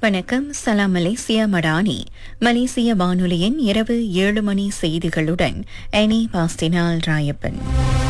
வணக்கம் சலாம் மலேசியா மடானி மலேசிய வானொலியின் இரவு ஏழு மணி செய்திகளுடன் எனி பாஸ்டினால் ராயப்பன்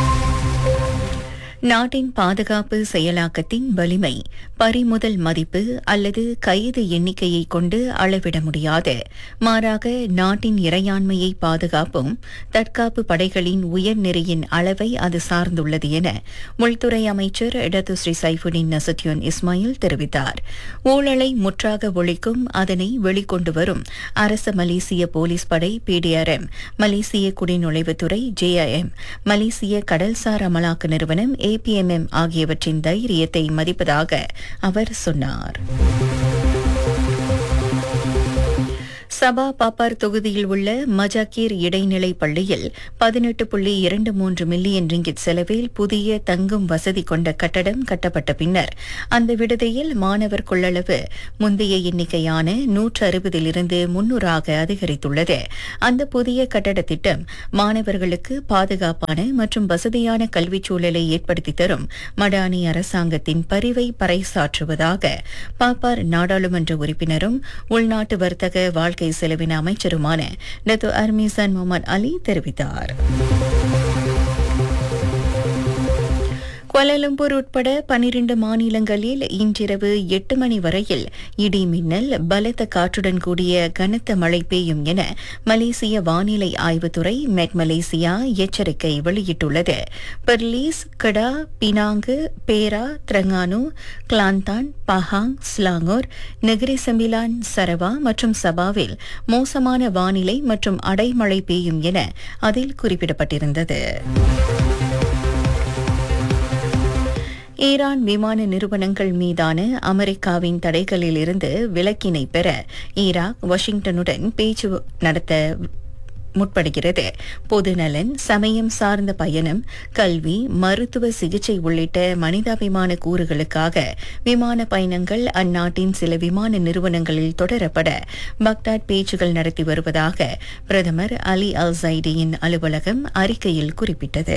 நாட்டின் பாதுகாப்பு செயலாக்கத்தின் வலிமை பறிமுதல் மதிப்பு அல்லது கைது எண்ணிக்கையை கொண்டு அளவிட முடியாது மாறாக நாட்டின் இறையாண்மையை பாதுகாப்பும் தற்காப்பு படைகளின் உயர்நெறியின் அளவை அது சார்ந்துள்ளது என உள்துறை அமைச்சர் இடது ஸ்ரீ சைஃபுடின் நசத்யோன் இஸ்மாயில் தெரிவித்தார் ஊழலை முற்றாக ஒழிக்கும் அதனை வெளிக்கொண்டு வரும் அரச மலேசிய போலீஸ் படை பிடிஆர்எம் மலேசிய குடிநுழைவுத்துறை ஜேஐஎம் மலேசிய கடல்சார் அமலாக்க நிறுவனம் ஏபிஎம்எம் ஆகியவற்றின் தைரியத்தை மதிப்பதாக அவர் சொன்னார் சபா பாப்பார் தொகுதியில் உள்ள மஜாக்கீர் இடைநிலை பள்ளியில் பதினெட்டு புள்ளி இரண்டு மூன்று மில்லியன் ரிங்கிட் செலவில் புதிய தங்கும் வசதி கொண்ட கட்டடம் கட்டப்பட்ட பின்னர் அந்த விடுதியில் மாணவர் கொள்ளளவு முந்தைய எண்ணிக்கையான நூற்று அறுபதிலிருந்து முன்னூறாக அதிகரித்துள்ளது அந்த புதிய கட்டட திட்டம் மாணவர்களுக்கு பாதுகாப்பான மற்றும் வசதியான கல்விச் சூழலை ஏற்படுத்தி தரும் மடானி அரசாங்கத்தின் பரிவை பறைசாற்றுவதாக பாப்பார் நாடாளுமன்ற உறுப்பினரும் உள்நாட்டு வர்த்தக வாழ்க்கை செலவின அமைச்சருமான டத்து அர்மீசன் முகமது அலி தெரிவித்தார் கோலாலம்பூர் உட்பட பனிரண்டு மாநிலங்களில் இன்றிரவு எட்டு மணி வரையில் இடி மின்னல் பலத்த காற்றுடன் கூடிய கனத்த மழை பெய்யும் என மலேசிய வானிலை ஆய்வுத்துறை மெட் மலேசியா எச்சரிக்கை வெளியிட்டுள்ளது Perlis Kedah Penang Perak Terengganu Kelantan Pahang Selangor Negeri Sembilan Sarawak மற்றும் சபாவில் மோசமான வானிலை மற்றும் அடைமழை பெய்யும் என அதில் குறிப்பிடப்பட்டிருந்தது ஈரான் விமான நிறுவனங்கள் மீதான அமெரிக்காவின் தடைகளிலிருந்து விலக்கினை பெற ஈராக் வாஷிங்டனுடன் பேச்சு நடத்த முற்படுகிறது பொதுநலன் சமயம் சார்ந்த பயணம் கல்வி மருத்துவ சிகிச்சை உள்ளிட்ட மனிதாபிமான கூறுகளுக்காக விமான பயணங்கள் அந்நாட்டின் சில விமான நிறுவனங்களில் தொடரப்பட பக்தாட் பேச்சுகள் நடத்தி வருவதாக பிரதமர் அலி அல் சைடியின் அலுவலகம் அறிக்கையில் குறிப்பிட்டது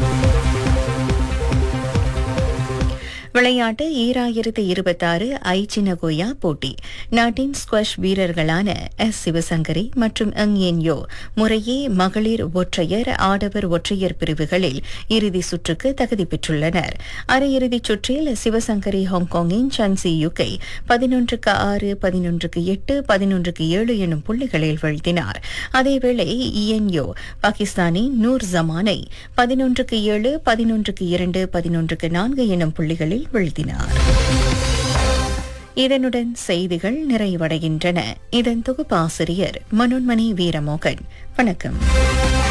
விளையாட்டு ஈராயிரத்து இருபத்தாறு ஐச்சி நகோயா போட்டி நாட்டின் ஸ்குவாஷ் வீரர்களான எஸ் சிவசங்கரி மற்றும் எங் என்யோ முறையே மகளிர் ஒற்றையர் ஆடவர் ஒற்றையர் பிரிவுகளில் இறுதி சுற்றுக்கு தகுதி பெற்றுள்ளனர் அரையிறுதிச் சுற்றில் சிவசங்கரி ஹாங்காங்கின் சன்சி யுக்கை பதினொன்றுக்கு ஆறு பதினொன்றுக்கு எட்டு பதினொன்றுக்கு ஏழு எனும் புள்ளிகளில் வீழ்த்தினார் அதேவேளை இஎன்யோ பாகிஸ்தானின் நூர் ஜமானை பதினொன்றுக்கு ஏழு பதினொன்றுக்கு இரண்டு பதினொன்றுக்கு நான்கு எனும் புள்ளிகளில் வீழ்த்தினார் இதனுடன் செய்திகள் நிறைவடைகின்றன இதன் தொகுப்பாசிரியர் மனோன்மணி வீரமோகன் வணக்கம்